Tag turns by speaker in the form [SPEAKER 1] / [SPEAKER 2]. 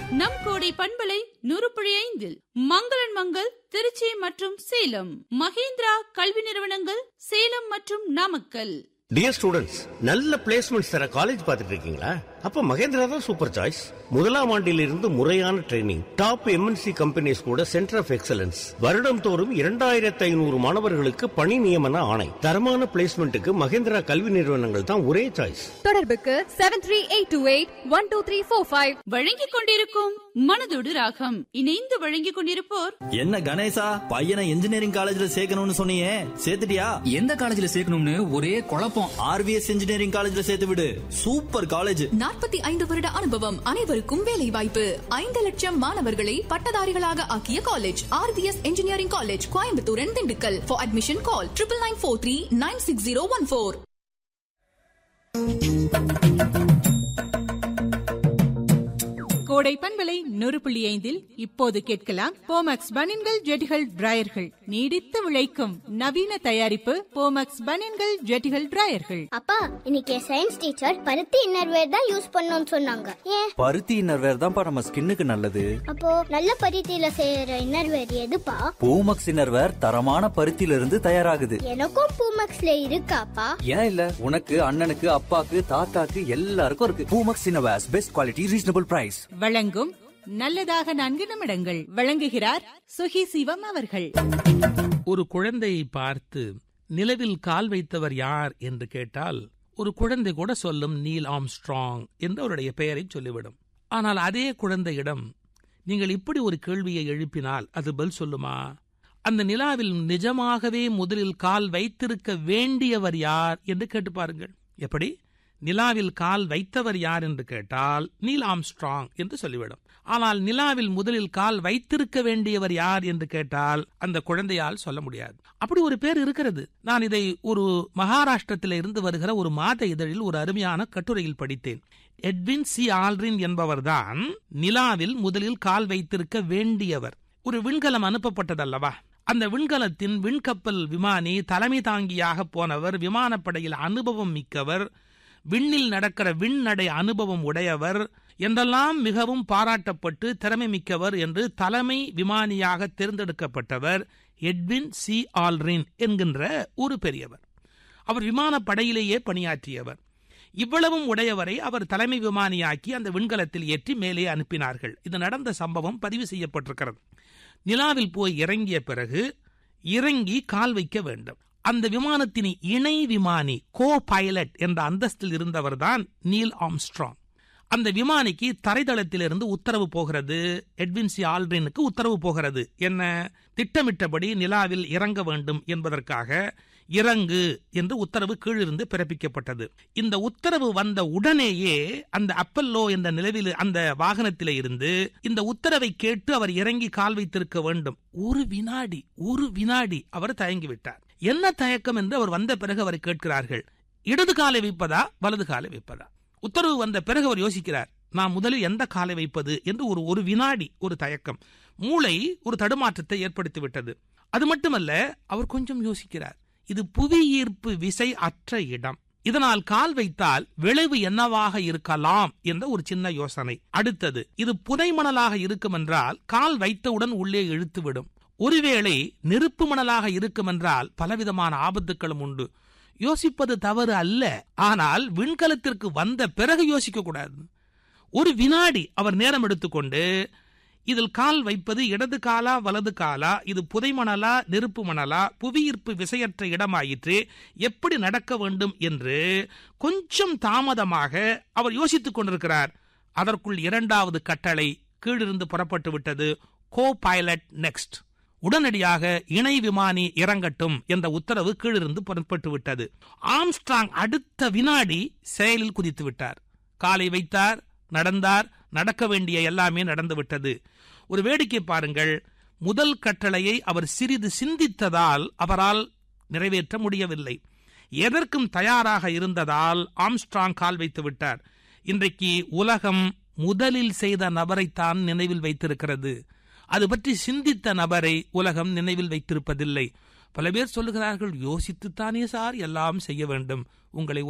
[SPEAKER 1] நம் கோடை பண்பலை நூறுப்புழி ஐந்தில் மங்களன் மங்கள் திருச்சி மற்றும் சேலம் மகேந்திரா கல்வி நிறுவனங்கள் சேலம் மற்றும் நாமக்கல்
[SPEAKER 2] டியர் ஸ்டூடெண்ட்ஸ் நல்ல பிளேஸ்மெண்ட்ஸ் தர காலேஜ் பார்த்துட்டு இருக்கீங்களா அப்ப மகேந்திரா தான் சூப்பர் சாய்ஸ் முதலாம் ஆண்டிலிருந்து முறையான ட்ரைனிங் டாப் எம்என்சி கம்பெனிஸ் கூட சென்டர் ஆஃப் எக்ஸலன்ஸ் வருடம் தோறும் இரண்டாயிரத்தி ஐநூறு மாணவர்களுக்கு பணி நியமன ஆணை தரமான பிளேஸ்மெண்ட்டுக்கு மகேந்திரா கல்வி நிறுவனங்கள் தான் ஒரே சாய்ஸ்
[SPEAKER 3] தொடர்புக்கு seven three eight two eight one two three four five
[SPEAKER 1] வழங்கிக் கொண்டிருக்கும் மனதோடு ராகம் இணைந்து வழங்கிக் கொண்டிருப்போர்
[SPEAKER 4] என்ன கணேசா பையனை இன்ஜினியரிங் காலேஜ்ல சேர்க்கணும்னு சொன்னியே சேர்த்துட்டியா
[SPEAKER 5] எந்த காலேஜ்ல சேர்க்கணும்னு ஒரே குழப்பம்
[SPEAKER 4] ஆர்விஎஸ் இன்ஜினியரிங் காலேஜ்ல சேர்த்து விடு சூப்பர் காலேஜ்
[SPEAKER 6] நாற்பத்தி ஐந்து வருட அனுபவம் அனைவருக்கும் வேலை வாய்ப்பு ஐந்து லட்சம் மாணவர்களை பட்டதாரிகளாக ஆக்கிய college RVS engineering college Coimbatore and Dindigul for admission call triple nine four three nine six zero one four
[SPEAKER 7] கோடை பண்பலை நூறு புள்ளி ஐந்தில் இப்போது கேட்கலாம் போமக்ஸ் பனின்கள் ஜெட்டிகள் டிராயர்கள் நீடித்து விளைக்கும் நவீன தயாரிப்பு போமக்ஸ் பனின்கள் ஜெட்டிகள் டிராயர்கள்
[SPEAKER 8] அப்பா இன்னைக்கு சயின்ஸ் டீச்சர் பருத்தி இன்னர்வேர் தான் யூஸ் பண்ணணும்னு சொன்னாங்க ஏன்
[SPEAKER 9] பருத்தி இன்னர்வேர் தான்ப்பா நம்ம ஸ்கின்னுக்கு நல்லது
[SPEAKER 8] அப்போ நல்ல பருத்தியில செய்யற இன்னர்வேர் எதுப்பா
[SPEAKER 9] பூமக்ஸ் இன்னர்வேர் தரமான பருத்தியில இருந்து தயாராகுது
[SPEAKER 8] எனக்கும் பூமக்ஸ்ல இருக்காப்பா
[SPEAKER 9] ஏன் இல்ல உனக்கு அண்ணனுக்கு அப்பாக்கு தாத்தாக்கு எல்லாருக்கும் இருக்கு Poomex innerwears best quality reasonable price
[SPEAKER 7] வழங்கும் நல்லதாக நான்கு நிமிடங்கள் வழங்குகிறார் சுகி சிவம் அவர்கள்
[SPEAKER 10] ஒரு குழந்தையை பார்த்து நிலவில் கால் வைத்தவர் யார் என்று கேட்டால் ஒரு குழந்தை கூட சொல்லும் நீல் ஆம்ஸ்ட்ராங் என்று அவருடைய பெயரை சொல்லிவிடும் ஆனால் அதே குழந்தையிடம் நீங்கள் இப்படி ஒரு கேள்வியை எழுப்பினால் அது பதில் சொல்லுமா அந்த நிலாவில் நிஜமாகவே முதலில் கால் வைத்திருக்க வேண்டியவர் யார் என்று கேட்டு பாருங்கள் எப்படி நிலாவில் கால் வைத்தவர் யார் என்று கேட்டால் நீல் ஆம்ஸ்ட்ராங் என்று சொல்லிவிடும் ஆனால் நிலாவில் முதலில் கால் வைத்திருக்க வேண்டியவர் யார் என்று கேட்டால் அந்த குழந்தையால் சொல்ல முடியாது அப்படி ஒரு பேர் இருக்கிறது நான் இதை ஒரு மகாராஷ்டிரத்தில் இருந்து வருகிற ஒரு மாத இதழில் ஒரு அருமையான கட்டுரையில் படித்தேன் எட்வின் சி ஆல்ரின் என்பவர்தான் நிலாவில் முதலில் கால் வைத்திருக்க வேண்டியவர் ஒரு விண்கலம் அனுப்பப்பட்டதல்லவா அந்த விண்கலத்தின் விண்கப்பல் விமானி தலைமை தாங்கியாக போனவர் விமானப்படையில் அனுபவம் மிக்கவர் விண்ணில் நடக்கிற விண்ணடை அனுபவம் உடையவர் என்றெல்லாம் மிகவும் பாராட்டப்பட்டு திறமை மிக்கவர் என்று தலைமை விமானியாக தேர்ந்தெடுக்கப்பட்டவர் எட்வின் சி ஆல்ரின் என்கின்ற ஒரு பெரியவர் அவர் விமானப்படையிலேயே பணியாற்றியவர் இவ்வளவும் உடையவரை அவர் தலைமை விமானியாக்கி அந்த விண்கலத்தில் ஏற்றி மேலே அனுப்பினார்கள் இது நடந்த சம்பவம் பதிவு செய்யப்பட்டிருக்கிறது நிலாவில் போய் இறங்கிய பிறகு இறங்கி கால் வைக்க வேண்டும் அந்த விமானத்தின் இணை விமானி கோ பைலட் என்ற அந்தஸ்தில் இருந்தவர்தான் நீல் ஆம்ஸ்ட்ராங் அந்த விமானிக்கு தரைதளத்திலிருந்து உத்தரவு போகிறது எட்வின்சி ஆல்ட்ரினுக்கு உத்தரவு போகிறது என்ன திட்டமிட்டபடி நிலாவில் இறங்க வேண்டும் என்பதற்காக இறங்கு என்று உத்தரவு கீழிருந்து பிறப்பிக்கப்பட்டது இந்த உத்தரவு வந்த உடனேயே அந்த அப்பல்லோ என்ற நிலவில் அந்த வாகனத்திலே இருந்து இந்த உத்தரவை கேட்டு அவர் இறங்கி கால் வைத்திருக்க வேண்டும் ஒரு வினாடி ஒரு வினாடி அவர் தயங்கி விட்டார் என்ன தயக்கம் என்று அவர் வந்த பிறகு அவரை கேட்கிறார்கள் இடது காலை வைப்பதா வலது காலை வைப்பதா உத்தரவு வந்த பிறகு அவர் யோசிக்கிறார் நான் முதலில் எந்த காலை வைப்பது என்று ஒரு ஒரு வினாடி ஒரு தயக்கம் மூளை ஒரு தடுமாற்றத்தை ஏற்படுத்தி விட்டது அது மட்டுமல்ல அவர் கொஞ்சம் யோசிக்கிறார் இது புவி ஈர்ப்பு விசை அற்ற இடம் இதனால் கால் வைத்தால் விளைவு என்னவாக இருக்கலாம் என்ற ஒரு சின்ன யோசனை அடுத்தது இது புதை மணலாக இருக்கும் என்றால் கால் வைத்தவுடன் உள்ளே இழுத்துவிடும் ஒருவேளை நெருப்பு மணலாக இருக்கும் என்றால் பலவிதமான ஆபத்துக்களும் உண்டு யோசிப்பது தவறு அல்ல ஆனால் விண்கலத்திற்கு வந்த பிறகு யோசிக்க கூடாது ஒரு வினாடி அவர் நேரம் எடுத்துக்கொண்டு இதில் கால் வைப்பது இடது காலா வலது காலா இது புதை மணலா நெருப்பு மணலா புவியீர்ப்பு விசையற்ற இடமாயிற்று எப்படி நடக்க வேண்டும் என்று கொஞ்சம் தாமதமாக அவர் யோசித்துக் கொண்டிருக்கிறார் அதற்குள் இரண்டாவது கட்டளை கீழிருந்து புறப்பட்டு விட்டது கோ பைலட் நெக்ஸ்ட் உடனடியாக இணை விமானி இறங்கட்டும் என்ற உத்தரவு கீழிருந்து புறப்பட்டு விட்டது ஆம்ஸ்ட்ராங் அடுத்த வினாடி செயலில் குதித்து விட்டார் காலை வைத்தார் நடந்தார் நடக்க வேண்டிய எல்லாமே நடந்து விட்டது ஒரு வேடிக்கை பாருங்கள் முதல் கட்டளையை அவர் சிறிது சிந்தித்ததால் அவரால் நிறைவேற்ற முடியவில்லை எதற்கும் தயாராக இருந்ததால் ஆம்ஸ்ட்ராங் கால் வைத்து விட்டார் இன்றைக்கு உலகம் முதலில் செய்த நபரைத்தான் நினைவில் வைத்திருக்கிறது அது பற்றி சிந்தித்த நபரை உலகம் நினைவில் வைத்திருப்பதில்லை பல பேர் சொல்லுகிறார்கள் யோசித்துத்தானே சார் எல்லாம் செய்ய வேண்டும் உங்களை